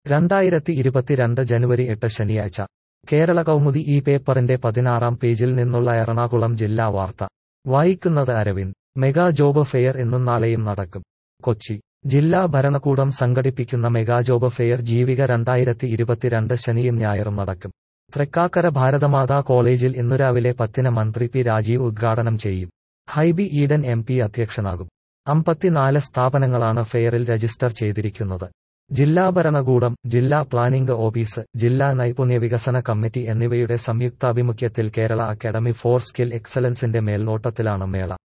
രണ്ടായിരത്തി ഇരുപത്തിരണ്ട് ജനുവരി എട്ട് ശനിയാഴ്ച കേരള കൗമുദി ഈ പേപ്പറിന്റെ പതിനാറാം പേജിൽ നിന്നുള്ള എറണാകുളം ജില്ലാ വാർത്ത വായിക്കുന്നത് അരവിന്ദ് മെഗാ ജോബ് ഫെയർ ഇന്നും നാളെയും നടക്കും കൊച്ചി ജില്ലാ ഭരണകൂടം സംഘടിപ്പിക്കുന്ന മെഗാ ജോബ് ഫെയർ ജീവിക രണ്ടായിരത്തി ഇരുപത്തിരണ്ട് ശനിയും ഞായറും നടക്കും തൃക്കാക്കര ഭാരതമാതാ കോളേജിൽ ഇന്നു രാവിലെ പത്തിന് മന്ത്രി പി രാജീവ് ഉദ്ഘാടനം ചെയ്യും ഹൈബി ഈഡൻ എം പി അധ്യക്ഷനാകും അമ്പത്തിനാല് സ്ഥാപനങ്ങളാണ് ഫെയറിൽ രജിസ്റ്റർ ചെയ്തിരിക്കുന്നത് ജില്ലാ ഭരണകൂടം ജില്ലാ പ്ലാനിംഗ് ഓഫീസ് ജില്ലാ നൈപുണ്യ വികസന കമ്മിറ്റി എന്നിവയുടെ സംയുക്താഭിമുഖ്യത്തിൽ കേരള അക്കാദമി ഫോർ സ്കിൽ എക്സലൻസിന്റെ മേൽനോട്ടത്തിലാണ് മേള